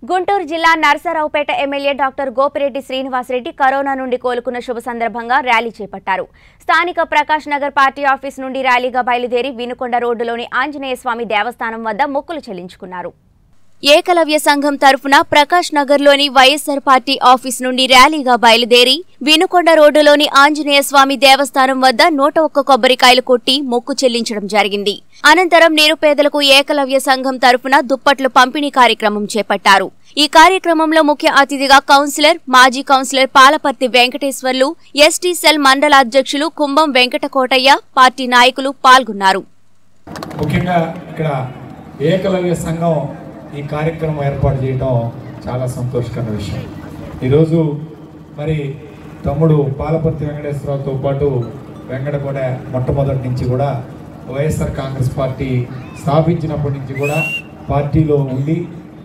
గుంటూరు జిల్లా Narasaraopet MLA doctor Gopireddy Srinivasareddy corona నుండి కోలుకున్న శుభ సందర్భంగా ర్యాలీ చేపట్టారు స్థానిక ప్రకాష్ నగర్ పార్టీ ఆఫీస్ నుండి ర్యాలీగా బయలుదేరి వినుకొండ రోడ్డులోని ఆంజనేయ స్వామి దేవస్థానం వద్ద మొక్కులు చెల్లించుకున్నారు ఏకలవ్య సంఘం తరఫున ప్రకాష్ నగర్లోని వైఎస్సార్ పార్టీ ఆఫీస్ నుండి ర్యాలీగా బయలుదేరి వినుకొండ రోడ్డులోని ఆంజనేయ స్వామి దేవస్థానం వద్ద నూట ఒక్క కొబ్బరికాయలు కొట్టి మొక్కు చెల్లించడం జరిగింది అనంతరం నిరుపేదలకు ఏకలవ్య సంఘం తరఫున దుప్పట్లు పంపిణీ కార్యక్రమం చేపట్టారు ఈ కార్యక్రమంలో ముఖ్య అతిథిగా కౌన్సిలర్ మాజీ councillor Palaparthi Venkateswarlu ST cell మండల అధ్యక్షులు కుంభం వెంకటకోటయ్య పార్టీ నాయకులు పాల్గొన్నారు ముఖ్యంగా ఇక్కడ ఏకలవ్య సంఘం ఈ కార్యక్రమం ఏర్పాటు చేయడం చాలా సంతోషకరమైన విషయం ఈరోజు మరి తమ్ముడు పాలపర్తి వెంకటేశ్వరరావుతో పాటు వెంకట కూడా మొట్టమొదటి నుంచి కూడా వైఎస్ఆర్ కాంగ్రెస్ పార్టీ స్థాపించినప్పటి నుంచి కూడా పార్టీలో ఉండి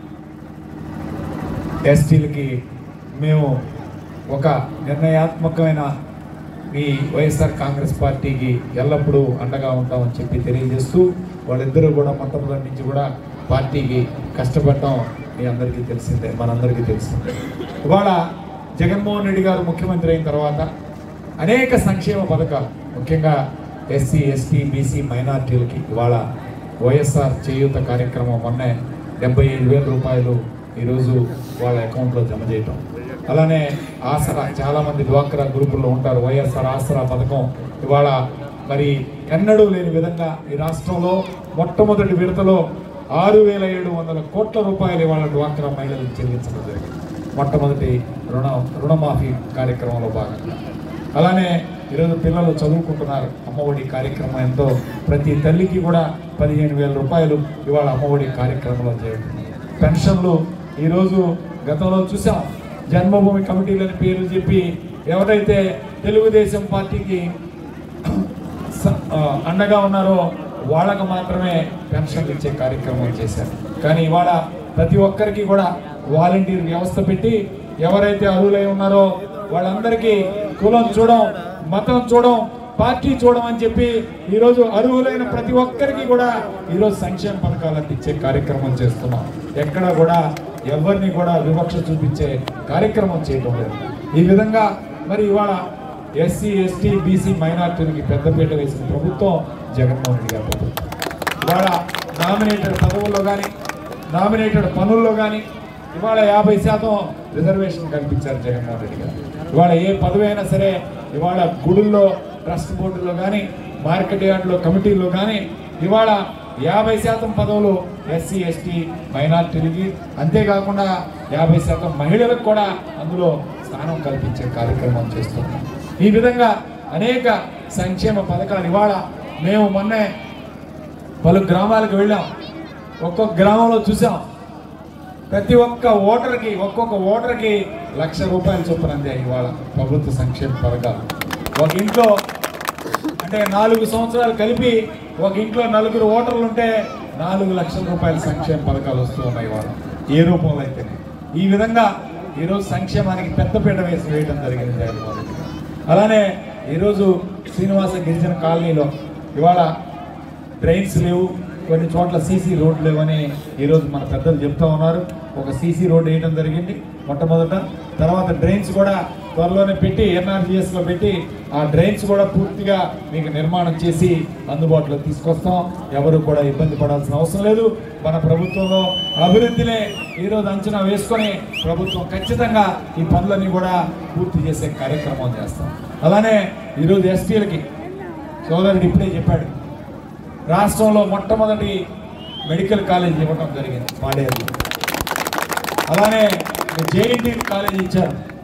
ఎస్టీలకి మేము ఒక నిర్ణయాత్మకమైన మీ వైఎస్ఆర్ కాంగ్రెస్ పార్టీకి ఎల్లప్పుడూ అండగా ఉంటామని చెప్పి తెలియజేస్తూ వాళ్ళిద్దరూ కూడా మొట్టమొదటి నుంచి కూడా పార్టీకి కష్టపడటం మీ అందరికీ తెలిసిందే మనందరికీ తెలిసిందే ఇవాళ జగన్మోహన్ రెడ్డి గారు ముఖ్యమంత్రి అయిన తర్వాత అనేక సంక్షేమ పథకాలు ముఖ్యంగా ఎస్సీ ఎస్టీ బీసీ మైనార్టీలకి ఇవాళ వైఎస్ఆర్ చేయూత కార్యక్రమం మొన్నే డెబ్బై ఐదు వేల రూపాయలు ఈరోజు వాళ్ళ అకౌంట్లో జమ చేయటం అలానే ఆసరా చాలామంది డ్వాక్రా గ్రూపుల్లో ఉంటారు వైఎస్ఆర్ ఆసరా పథకం ఇవాళ మరి ఎన్నడూ లేని విధంగా ఈ రాష్ట్రంలో మొట్టమొదటి విడతలో ఆరు వేల ఏడు వందల కోట్ల రూపాయలు ఇవాళ డ్వాక్రా మహిళలకు చెల్లించడం జరిగింది మొట్టమొదటి రుణ రుణమాఫీ కార్యక్రమంలో భాగంగా అలానే ఈరోజు పిల్లలు చదువుకుంటున్నారు అమ్మఒడి కార్యక్రమం ఎంతో ప్రతి తల్లికి కూడా పదిహేను వేల రూపాయలు ఇవాళ అమ్మఒడి కార్యక్రమంలో చేరుతుంది పెన్షన్లు ఈరోజు గతంలో చూసాం జన్మభూమి కమిటీలని పేర్లు చెప్పి ఎవరైతే తెలుగుదేశం పార్టీకి స- ఆ, అండగా ఉన్నారో వాళ్ళకు మాత్రమే పెన్షన్లు ఇచ్చే కార్యక్రమం చేశారు కానీ ఇవాళ ప్రతి ఒక్కరికి కూడా వాలంటీర్ వ్యవస్థ పెట్టి ఎవరైతే అర్హులై ఉన్నారో వాళ్ళందరికీ కులం చూడం మతం చూడం పార్టీ చూడం అని చెప్పి ఈరోజు అర్హులైన ప్రతి ఒక్కరికి కూడా ఈరోజు సంక్షేమ పథకాలు అందించే కార్యక్రమం చేస్తున్నాం ఎక్కడ కూడా ఎవరిని కూడా వివక్ష చూపించే కార్యక్రమం చేయడం లేదు ఈ విధంగా మరి ఇవాళ ఎస్సీ ఎస్టీ బీసీ మైనార్టీలకి పెద్దపీట వేసిన ప్రభుత్వం జగన్మోహన్ రెడ్డి గారి ప్రభుత్వం ఇవాళ నామినేటెడ్ పదవుల్లో కానీ నామినేటెడ్ పనుల్లో కానీ ఇవాళ యాభై శాతం రిజర్వేషన్ కల్పించారు జగన్మోహన్ రెడ్డి గారు ఇవాళ ఏ పదవి అయినా సరే ఇవాళ గుడుల్లో ట్రస్ట్ బోర్డులో కానీ మార్కెట్ యార్డ్లో కమిటీల్లో కానీ ఇవాళ యాభై శాతం పదవులు ఎస్సీ ఎస్టీ మైనార్టీలకి అంతేకాకుండా యాభై శాతం మహిళలకు కూడా అందులో స్థానం కల్పించే కార్యక్రమం చేస్తున్నాం ఈ విధంగా అనేక సంక్షేమ పథకాలు ఇవాళ మేము మొన్నే పలు గ్రామాలకు వెళ్ళాం ఒక్కొక్క గ్రామంలో చూసాం ప్రతి ఒక్క ఓటర్కి ఒక్కొక్క ఓటర్కి లక్ష రూపాయలు చొప్పున అందాయి ఇవాళ ప్రభుత్వ సంక్షేమ పథకాలు ఒక ఇంట్లో అంటే నాలుగు సంవత్సరాలు కలిపి ఒక ఇంట్లో నలుగురు ఓటర్లు ఉంటే నాలుగు లక్షల రూపాయల సంక్షేమ పథకాలు వస్తూ ఉన్నాయి ఇవాళ ఏ రూపంలో అయితేనే ఈ విధంగా ఈరోజు సంక్షేమానికి పెద్దపీట వేసి వేయడం జరిగింది జగన్మోహన్ రెడ్డి గారు. అలానే ఈరోజు శ్రీనివాస గిరిజన కాలనీలో ఇవాళ డ్రైన్స్ లేవు కొన్ని చోట్ల సీసీ రోడ్లు లేవని ఈరోజు మన పెద్దలు చెప్తా ఉన్నారు ఒక సీసీ రోడ్ వేయడం జరిగింది మొట్టమొదట తర్వాత డ్రైన్స్ కూడా త్వరలోనే పెట్టి ఎన్ఆర్జీఎస్లో పెట్టి ఆ డ్రైన్స్ కూడా పూర్తిగా మీకు నిర్మాణం చేసి అందుబాటులో తీసుకొస్తాం ఎవరు కూడా ఇబ్బంది పడాల్సిన అవసరం లేదు మన ప్రభుత్వంలో అభివృద్ధినే ఈరోజు అంచనా వేసుకొని ప్రభుత్వం ఖచ్చితంగా ఈ పనులన్నీ కూడా పూర్తి చేసే కార్యక్రమం చేస్తాం అలానే ఈరోజు ఎస్టీలకి సోదరుడు ఇప్పుడే చెప్పాడు రాష్ట్రంలో మొట్టమొదటి మెడికల్ కాలేజ్ ఇవ్వడం జరిగింది పాడేరులో అలానే జేఎన్టీ కాలేజ్ ఇచ్చారు